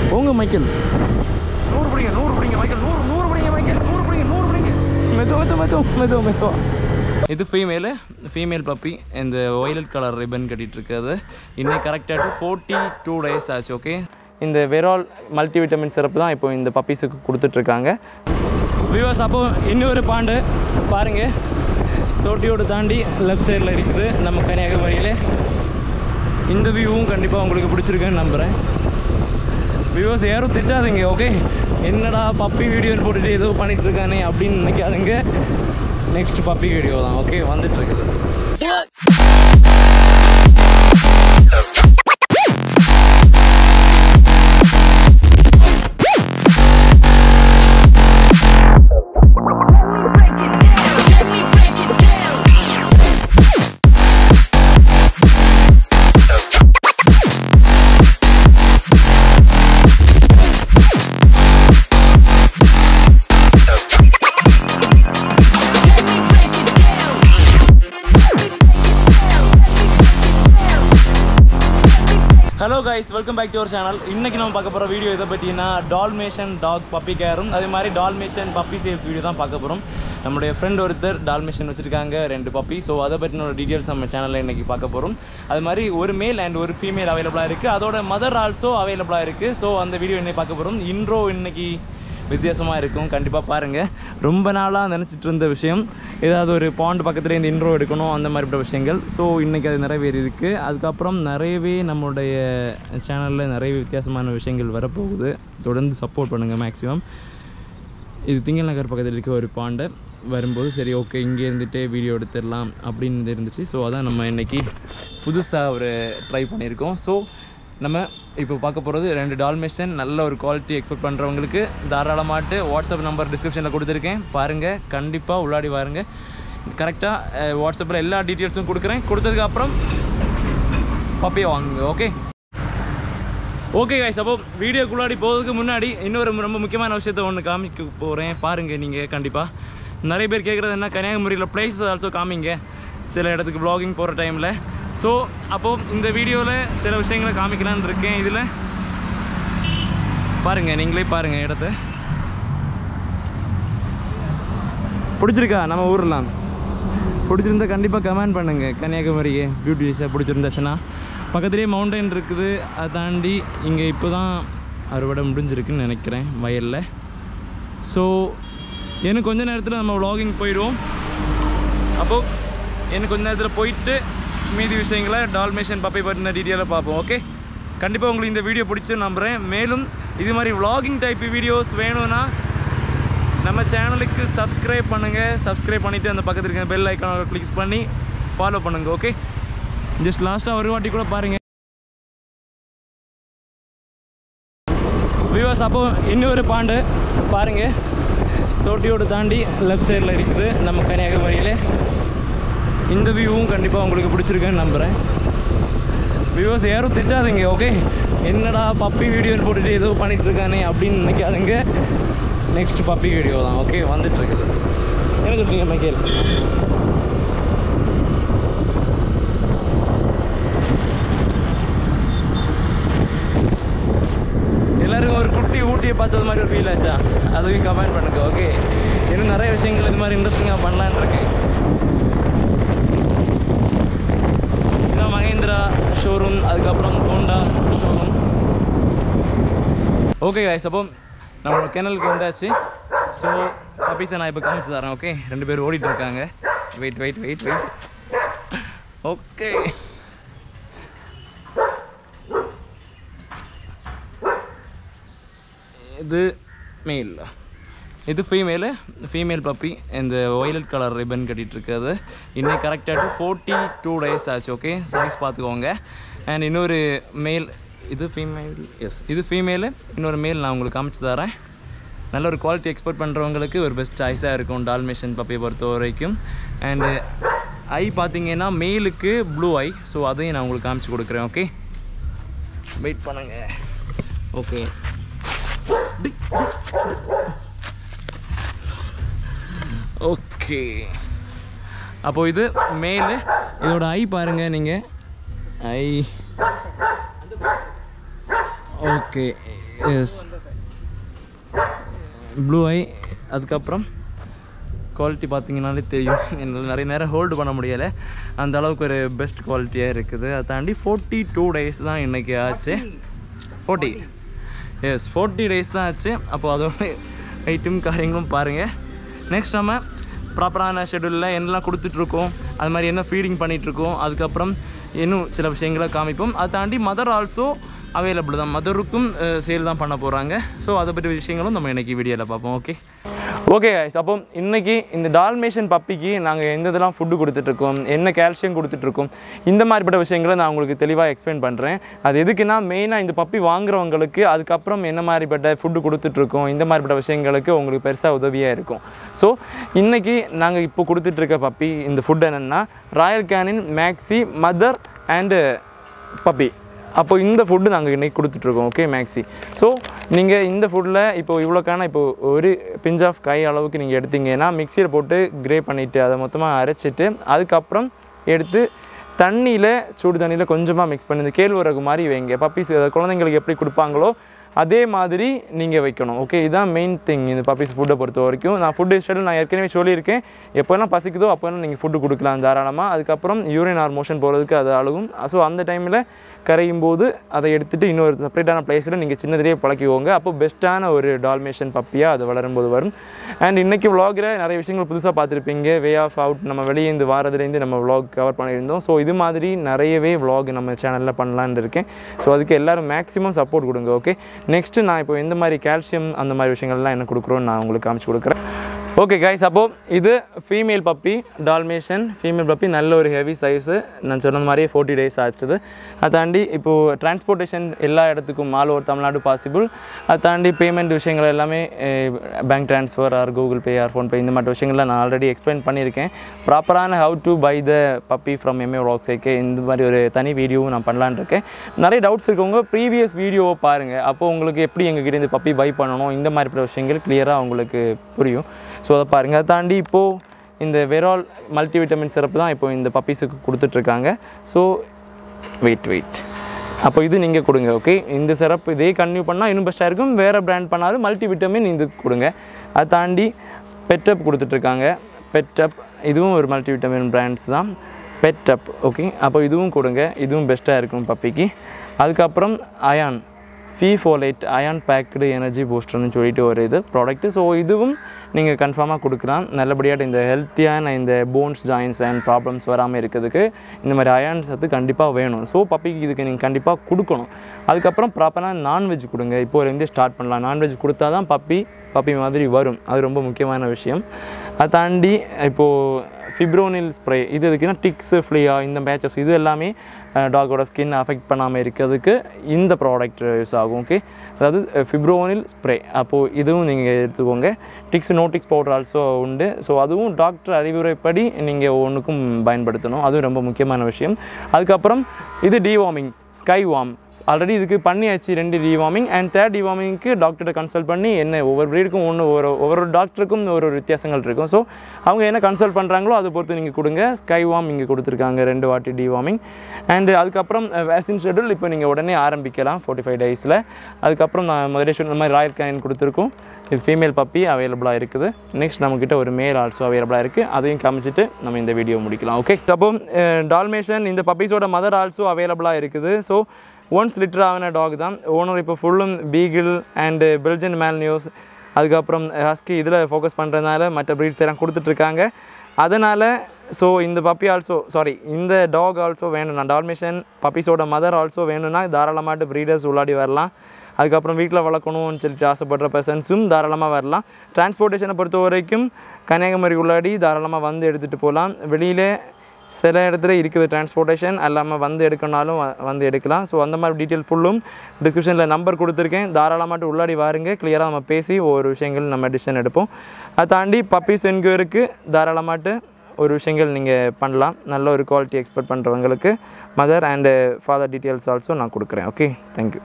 போங்க மைக்கேல் நூறு பிடிங்க நூறு பிடிங்க மைக்கேல் நூறு நூறு பிடிங்க மைக்கேல் நூறு பிடிங்க நூறு பிடிங்க மெதுவா மெதுவா மெதுவா மெதுவா மெதுவா இது ஃபீமேலு ஃபீமேல் பப்பி இந்த ஒய்லட் கலர் ரிப்பன் கட்டிட்டு இருக்குது இன்னைக்கு கரெக்டாக ஃபோர்ட்டி டூ டேஸ் ஆச்சு ஓகே இந்த வெரால் மல்டிவிட்டமின் சிறப்பு தான் இப்போ இந்த பப்பீஸுக்கு கொடுத்துட்ருக்காங்க வியூவர்ஸ் அப்போ இன்னொரு பாண்டு பாருங்க தோட்டியோடு தாண்டி லெஃப்ட் சைடில் இருக்குது நம்ம கன்னியாகுமரியில் இந்த வியூவும் கண்டிப்பாக உங்களுக்கு பிடிச்சிருக்குன்னு நம்புகிறேன் வியூவர்ஸ் யாரும் திட்டாதீங்க ஓகே என்னடா பப்பி வீடியோன்னு போட்டுட்டு ஏதோ பண்ணிட்டு இருக்கானே அப்படின்னு நினைக்காதுங்க நெக்ஸ்ட் பப்பி வீடியோ தான் ஓகே வந்துட்டு இருக்குது hello guys welcome back to our channel இன்னைக்கு நம்ம பார்க்க போகிற வீடியோ இதை பற்றினா டால்மேஷன் டாக் பப்பி கேரும் அதே மாதிரி டால்மேஷன் பப்பி சேல்ஸ் வீடியோ தான் பார்க்க போகிறோம் நம்முடைய ஃப்ரெண்ட் ஒருத்தர் டால்மேஷன் வச்சுருக்காங்க ரெண்டு பப்பி ஸோ அதை பற்றின டீட்டெயில்ஸ் நம்ம சேனலில் இன்றைக்கி பார்க்க போகிறோம் அது மாதிரி ஒரு மேல் அண்ட் ஒரு ஃபீமேல் அவைலபிளாக இருக்குது அதோட மதர் ஆல்சோ அவைலபிளாக இருக்குது ஸோ அந்த வீடியோ இன்னைக்கு பார்க்க போகிறோம் இன்ட்ரோ இன்னைக்கு வித்தியாசமாக இருக்கும் கண்டிப்பாக பாருங்கள் ரொம்ப நாளாக நினச்சிட்டு இருந்த விஷயம் ஏதாவது ஒரு பாண்ட் பக்கத்தில் இந்த இன்ட்ரோ எடுக்கணும் அந்த மாதிரிப்பட்ட விஷயங்கள் ஸோ இன்றைக்கி அது நிறைவேறி இருக்குது அதுக்கப்புறம் நிறையவே நம்மளுடைய சேனலில் நிறைய வித்தியாசமான விஷயங்கள் வரப்போகுது தொடர்ந்து சப்போர்ட் பண்ணுங்கள் மேக்ஸிமம் இது திங்கள் நகர் பக்கத்தில் இருக்க ஒரு பாண்டை வரும்போது சரி ஓகே இங்கே இருந்துகிட்டே வீடியோ எடுத்துடலாம் அப்படின்னு இருந்துச்சு ஸோ அதான் நம்ம இன்றைக்கி புதுசாக ஒரு ட்ரை பண்ணியிருக்கோம் ஸோ நம்ம இப்போ பார்க்க போகிறது ரெண்டு டால்மேஷன் நல்ல ஒரு குவாலிட்டி எக்ஸ்பெக்ட் பண்ணுறவங்களுக்கு தாராளமாட்டு வாட்ஸ்அப் நம்பர் டிஸ்கிரிப்ஷனில் கொடுத்துருக்கேன் பாருங்கள் கண்டிப்பாக உள்ளாடி வாருங்க கரெக்டாக வாட்ஸ்அப்பில் எல்லா டீட்டெயில்ஸும் கொடுக்குறேன் கொடுத்ததுக்கப்புறம் பப்பியை வாங்குங்க ஓகே ஓகே கைஸ் அப்போ வீடியோக்குள்ளாடி போகிறதுக்கு முன்னாடி இன்னொரு ரொம்ப முக்கியமான விஷயத்தை ஒன்று காமிக்க போகிறேன் பாருங்கள் நீங்கள் கண்டிப்பாக நிறைய பேர் கேட்குறது என்ன கன்னியாகுமரியில் பிளேஸஸ் ஆல்சோ காமிங்க சில இடத்துக்கு vlogging போகிற டைமில் ஸோ அப்போது இந்த வீடியோவில் சில விஷயங்களை காமிக்கலான்னு இருக்கேன் இதில் பாருங்கள் நீங்களே பாருங்கள் இடத்த பிடிச்சிருக்கா நம்ம ஊர்லாம் பிடிச்சிருந்தா கண்டிப்பாக கமெண்ட் பண்ணுங்கள் கன்னியாகுமரியே பியூட்டிஸாக பிடிச்சிருந்துச்சுன்னா பக்கத்துலேயே மவுண்டன் இருக்குது அதை தாண்டி இங்கே இப்போ தான் அறுவடை முடிஞ்சிருக்குன்னு நினைக்கிறேன் வயலில் ஸோ இன்னும் கொஞ்ச நேரத்தில் நம்ம vlogging போயிடுவோம் அப்போது இன்னும் கொஞ்ச நேரத்தில் போயிட்டு மீதி விஷயங்களை டால்மேஷன் பப்பை பற்றின டீட்டெயிலாக பார்ப்போம் ஓகே கண்டிப்பாக உங்களுக்கு இந்த வீடியோ பிடிச்சு நம்புகிறேன் மேலும் இது மாதிரி vlogging டைப் வீடியோஸ் வேணும்னா நம்ம சேனலுக்கு சப்ஸ்கிரைப் பண்ணுங்கள் சப்ஸ்கிரைப் பண்ணிவிட்டு அந்த பக்கத்தில் இருக்க பெல் ஐக்கான கிளிக் பண்ணி ஃபாலோ பண்ணுங்கள் ஓகே ஜஸ்ட் லாஸ்ட்டாக ஒரு வாட்டி கூட பாருங்கள் வியூவர்ஸ் அப்போ இன்னொரு பாண்டு பாருங்கள் தோட்டியோடு தாண்டி லெஃப்ட் சைடில் இருக்குது நம்ம கன்னியாகுமரியில் இந்த வியூவும் கண்டிப்பாக உங்களுக்கு பிடிச்சிருக்குன்னு நம்புகிறேன் வியூவர்ஸ் யாரும் திட்டாதீங்க ஓகே என்னடா பப்பி வீடியோன்னு போட்டுட்டு ஏதோ பண்ணிட்டு இருக்கானே அப்படின்னு நினைக்காதுங்க நெக்ஸ்ட் பப்பி வீடியோ தான் ஓகே வந்துட்டு இருக்குது எனக்கு இருக்கீங்க மைக்கேல் எல்லாருக்கும் ஒரு குட்டி ஊட்டியை பார்த்தது மாதிரி ஒரு ஃபீல் ஆச்சா அதுவும் கமெண்ட் பண்ணுங்க ஓகே இன்னும் நிறைய விஷயங்கள் இது மாதிரி இன்ட்ரெஸ்டிங்காக பண்ணலான்னு இருக்கேன் இதான் மகேந்திரா ஷோரூம் அதுக்கப்புறம் ஹோண்டா ஷோரூம் ஓகே guys அப்போ நம்மளோட கிணலுக்கு வந்தாச்சு ஸோ பப்பீஸை நான் இப்போ காமிச்சு தரேன் ஓகே ரெண்டு பேரும் ஓடிட்டு இருக்காங்க wait wait wait wait okay இது மேல் இது ஃபீமேலு ஃபீமேல் பப்பி இந்த ஒய்லட் கலர் ரிப்பன் கட்டிட்டு இருக்குது இன்னைக்கு கரெக்டாக ஃபோர்ட்டி டூ டேஸ் ஆச்சு ஓகே சைஸ் பார்த்துக்கோங்க அண்ட் இன்னொரு மேல் இது ஃபீமேல் எஸ் இது ஃபீமேலு இன்னொரு மேல் நான் உங்களுக்கு காமிச்சு தரேன் நல்ல ஒரு குவாலிட்டி எக்ஸ்போர்ட் பண்ணுறவங்களுக்கு ஒரு பெஸ்ட் சாய்ஸாக இருக்கும் டால்மேஷன் பப்பியை பொறுத்த வரைக்கும் அண்டு ஐ பார்த்தீங்கன்னா மேலுக்கு ப்ளூ ஐ ஸோ அதையும் நான் உங்களுக்கு காமிச்சு கொடுக்குறேன் ஓகே வெயிட் பண்ணுங்க ஓகே ஓகே அப்போ இது மேலு இதோட ஐ பாருங்க நீங்கள் eye okay yes blue eye அதுக்கப்புறம் குவாலிட்டி பார்த்தீங்கன்னாலே தெரியும் என்னால் நிறைய நேரம் ஹோல்டு பண்ண முடியலை அந்த அளவுக்கு ஒரு பெஸ்ட் குவாலிட்டியாக இருக்குது அதை தாண்டி ஃபோர்ட்டி டூ டேஸ் தான் இன்றைக்கி ஆச்சு ஃபோர்ட்டி எஸ் ஃபோர்ட்டி டேஸ் தான் ஆச்சு அப்போது அதோட ஐட்டம் காரியங்களும் பாருங்கள் நெக்ஸ்ட் நம்ம ப்ராப்பரான ஷெடியூலில் என்னெல்லாம் கொடுத்துட்ருக்கோம் அது மாதிரி என்ன ஃபீடிங் பண்ணிகிட்ருக்கோம் அதுக்கப்புறம் இன்னும் சில விஷயங்களை காமிப்போம் அதை தாண்டி மதர் ஆல்சோ அவைலபிள் தான் மதருக்கும் சேல் தான் பண்ண போகிறாங்க ஸோ அதை பற்றி விஷயங்களும் நம்ம இன்றைக்கி வீடியோவில் பார்ப்போம் ஓகே ஓகே guys அப்போ இன்னைக்கு இந்த டால்மேஷன் பப்பிக்கு நாங்கள் எந்த இதெல்லாம் ஃபுட்டு கொடுத்துட்ருக்கோம் என்ன கால்சியம் கொடுத்துட்ருக்கோம் இந்த மாதிரிப்பட்ட விஷயங்களை நான் உங்களுக்கு தெளிவாக எக்ஸ்பிளைன் பண்ணுறேன் அது எதுக்குன்னா மெயினாக இந்த பப்பி வாங்குறவங்களுக்கு அதுக்கப்புறம் என்ன மாதிரிப்பட்ட ஃபுட்டு கொடுத்துட்ருக்கோம் இந்த மாதிரிப்பட்ட விஷயங்களுக்கு உங்களுக்கு பெருசாக உதவியாக இருக்கும் ஸோ இன்னைக்கு நாங்கள் இப்போ கொடுத்துட்ருக்க பப்பி இந்த ஃபுட் என்னென்னா Royal Canin Maxi mother and puppy அப்போ இந்த ஃபுட்டு நாங்கள் இன்றைக்கி கொடுத்துட்ருக்கோம் ஓகே மேக்ஸி ஸோ நீங்கள் இந்த ஃபுட்டில் இப்போ இவ்வளோக்கான இப்போ ஒரு பிஞ்ச் ஆஃப் கை அளவுக்கு நீங்கள் எடுத்தீங்கன்னா மிக்சியில் போட்டு கிரே பண்ணிவிட்டு அதை மொத்தமாக அரைச்சிட்டு அதுக்கப்புறம் எடுத்து தண்ணியில் சூடு தண்ணியில் கொஞ்சமாக மிக்ஸ் பண்ணி இந்த கேழ்வரகு மாதிரி வைங்க பப்பீஸ் குழந்தைங்களுக்கு எப்படி கொடுப்பாங்களோ அதே மாதிரி நீங்கள் வைக்கணும் ஓகே இதுதான் மெயின் திங் இந்த பப்பீஸ் ஃபுட்டை பொறுத்த வரைக்கும் நான் ஃபுட்டு ஷெடியூல் நான் ஏற்கனவே சொல்லியிருக்கேன் எப்போலாம் பசிக்குதோ அப்போ நீங்கள் ஃபுட்டு கொடுக்கலாம் தாராளமாக அதுக்கப்புறம் யூரின் ஆர் மோஷன் போகிறதுக்கு அது அழுகும் ஸோ அந்த டைமில் கரையும் போது அதை எடுத்துகிட்டு இன்னொரு செப்பரேட்டான பிளேஸில் நீங்கள் சின்னதிலேயே பழக்கிக்கோங்க அப்போ பெஸ்ட்டான ஒரு டால்மேஷன் பப்பியாக அது வளரும்போது வரும் அண்ட் இன்றைக்கி vlogல நிறைய விஷயங்கள் புதுசாக பார்த்துருப்பீங்க வே ஆஃப் அவுட் நம்ம வெளியே இருந்து வாரதுலேருந்து நம்ம vlog கவர் பண்ணியிருந்தோம் ஸோ இது மாதிரி நிறையவே vlog நம்ம சேனலில் பண்ணலான்னு இருக்கேன் ஸோ அதுக்கு எல்லாரும் மேக்ஸிமம் சப்போர்ட் கொடுங்க ஓகே நெக்ஸ்ட்டு நான் இப்போ எந்த மாதிரி கால்சியம் அந்த மாதிரி விஷயங்கள்லாம் என்ன கொடுக்குறோன்னு நான் உங்களுக்கு காமிச்சு கொடுக்குறேன் ஓகே கைஸ் அப்போ இது female puppy dalmatian female puppy நல்ல ஒரு ஹெவி சைஸு நான் சொன்ன மாதிரியே ஃபோர்ட்டி டேஸ் ஆச்சுது அதை தாண்டி இப்போது டிரான்ஸ்போர்ட்டேஷன் எல்லா இடத்துக்கும் ஆல் ஓவர் தமிழ்நாடு பாசிபிள் அதை தாண்டி பேமெண்ட் விஷயங்கள் எல்லாமே bank transfer or Google Pay or PhonePe இந்த மாதிரி விஷயங்கள்லாம் நான் ஆல்ரெடி எக்ஸ்பிளைன் பண்ணியிருக்கேன் ப்ராப்பரான how to buy the puppy from MA ராக்ஸேக்கு இந்த மாதிரி ஒரு தனி வீடியோவும் நான் பண்ணலான்னு இருக்கேன் நிறைய டவுட்ஸ் இருக்கவங்க ப்ரீவியஸ் வீடியோவை பாருங்கள் அப்போ உங்களுக்கு எப்படி எங்ககிட்ட இந்த பப்பி பை பண்ணணும் இந்த மாதிரி விஷயங்கள் கிளியராக உங்களுக்கு புரியும் ஸோ அதை பாருங்கள் அதை தாண்டி இப்போது இந்த வெரால் மல்டிவிட்டமின் சிறப்பு தான் இப்போ இந்த பப்பீஸுக்கு கொடுத்துட்ருக்காங்க ஸோ வெயிட் வெயிட் அப்போ இது நீங்கள் கொடுங்க ஓகே இந்த சிறப்பு இதே கன்டினியூ பண்ணால் இன்னும் பெஸ்ட்டாக இருக்கும் வேறு பிராண்ட் பண்ணாலும் மல்டிவிட்டமின் இது கொடுங்க அதை தாண்டி பெட்டப் கொடுத்துட்ருக்காங்க பெட்டப் இதுவும் ஒரு மல்டிவிட்டமின் பிராண்ட்ஸ் தான் பெட்டப் ஓகே அப்போ இதுவும் கொடுங்க இதுவும் பெஸ்ட்டாக இருக்கும் பப்பிக்கு அதுக்கப்புறம் அயான் ஃபீ ஃபோலைட் அயான் பேக்டு எனர்ஜி பூஸ்டர்னு சொல்லிட்டு ஒரு இது ப்ராடக்ட்டு ஸோ இதுவும் நீங்கள் கன்ஃபார்மாக கொடுக்கலாம் நல்லபடியாக இந்த ஹெல்த்தியான இந்த போன்ஸ் ஜாயின்ஸ் அண்ட் ப்ராப்ளம்ஸ் வராமல் இருக்கிறதுக்கு இந்த மாதிரி அயான் சத்து கண்டிப்பாக வேணும் ஸோ பப்பிக்கு இதுக்கு நீங்கள் கண்டிப்பாக கொடுக்கணும் அதுக்கப்புறம் ப்ராப்பராக நான்வெஜ் கொடுங்க இப்போலேருந்தே ஸ்டார்ட் பண்ணலாம் நான்வெஜ் கொடுத்தா தான் பப்பி பப்பி மாதிரி வரும் அது ரொம்ப முக்கியமான விஷயம் அதை தாண்டி இப்போது ஃபிப்ரோனில் ஸ்ப்ரே இது எதுக்குன்னா டிக்ஸு ஃப்ளியா இந்த பேச்சஸ் இது எல்லாமே டாகோட ஸ்கின் அஃபெக்ட் பண்ணாமல் இருக்கிறதுக்கு இந்த ப்ராடக்ட் யூஸ் ஆகும் ஓகே அதாவது ஃபிப்ரோனில் ஸ்ப்ரே அப்போது இதுவும் நீங்கள் எடுத்துக்கோங்க ticks no ticks powder also உண்டு ஸோ அதுவும் டாக்டர் அறிவுரைப்படி நீங்கள் ஒன்றுக்கும் பயன்படுத்தணும் அதுவும் ரொம்ப முக்கியமான விஷயம் அதுக்கப்புறம் இது டிவார்மிங் ஸ்கை வார்ம் ஆல்ரெடி இதுக்கு பண்ணியாச்சு ரெண்டு டிவார்மிங் அண்ட் தேர்ட் டிவார்மிங்க்கு டாக்டர்கிட்ட கன்சல்ட் பண்ணி என்ன ஒவ்வொரு ப்ரீடுக்கும் ஒன்று ஒரு ஒவ்வொரு டாக்டருக்கும் ஒரு ஒரு வித்தியாசங்கள் இருக்கும் ஸோ அவங்க என்ன கன்சல்ட் பண்ணுறாங்களோ அதை பொறுத்து நீங்கள் கொடுங்க ஸ்கை வார்ம் இங்கே கொடுத்துருக்காங்க ரெண்டு வாட்டி டிவார்மிங் அண்ட் அதுக்கப்புறம் வேக்சின் ஷெட்யூல் இப்போ நீங்கள் உடனே ஆரம்பிக்கலாம் ஃபார்ட்டி ஃபைவ் டேஸில் அதுக்கப்புறம் நான் முதலே சொன்ன மாதிரி ராயல் கேன் கொடுத்துருக்கோம் இது ஃபீமேல் பப்பி அவைலபிளாக இருக்குது நெக்ஸ்ட் நம்மக்கிட்ட ஒரு மேல் ஆல்சோ அவைலபிளாக இருக்குது அதையும் காமிச்சிட்டு நம்ம இந்த வீடியோ முடிக்கலாம் ஓகே அப்போ டால்மேஷன் இந்த பப்பீஸோட மதர் ஆல்சோ அவைலபிளாக இருக்குது ஸோ ஒன்ஸ் லிட்டர் ஆகின டாக் தான் ஓனர் இப்போ ஃபுல்லும் beagle and Belgian Malinois அதுக்கப்புறம் ஹஸ்கி இதில் ஃபோக்கஸ் பண்ணுறதுனால மற்ற ப்ரீட்ஸ் எல்லாம் கொடுத்துட்ருக்காங்க அதனால் ஸோ இந்த பப்பி ஆல்சோ சாரி இந்த டாக் ஆல்சோ வேணும்னா டால்மேஷன் பப்பீஸோட மதர் ஆல்சோ வேணும்னா தாராளமாட்டு ப்ரீடர்ஸ் உள்ளாடி வரலாம் அதுக்கப்புறம் வீட்டில் வளர்க்கணும்னு சொல்லிட்டு ஆசைப்படுற பர்சன்ஸும் தாராளமாக வரலாம் டிரான்ஸ்போர்ட்டேஷனை பொறுத்த வரைக்கும் கன்னியாகுமரி உள்ளாடி தாராளமாக வந்து எடுத்துகிட்டு போகலாம் வெளியிலே சில இடத்துல இருக்குது டிரான்ஸ்போர்ட்டேஷன் அல்லாமல் வந்து எடுக்கணுனாலும் வ- வந்து எடுக்கலாம் ஸோ அந்த மாதிரி டீட்டெயில் ஃபுல்லும் டிஸ்கிரிப்ஷனில் நம்பர் கொடுத்துருக்கேன் தாராளமாட்டு உள்ளாடி வாருங்க கிளியராக நம்ம பேசி ஒவ்வொரு விஷயங்கள் நம்ம டிசிஷன் எடுப்போம் அதை தாண்டி பப்பீஸ் என்கொயருக்கு தாராளமாட்டு ஒரு விஷயங்கள் நீங்கள் பண்ணலாம் நல்ல ஒரு குவாலிட்டி எக்ஸ்பெக்ட் பண்ணுறவங்களுக்கு mother and father details also நான் கொடுக்குறேன் ஓகே தேங்க்யூ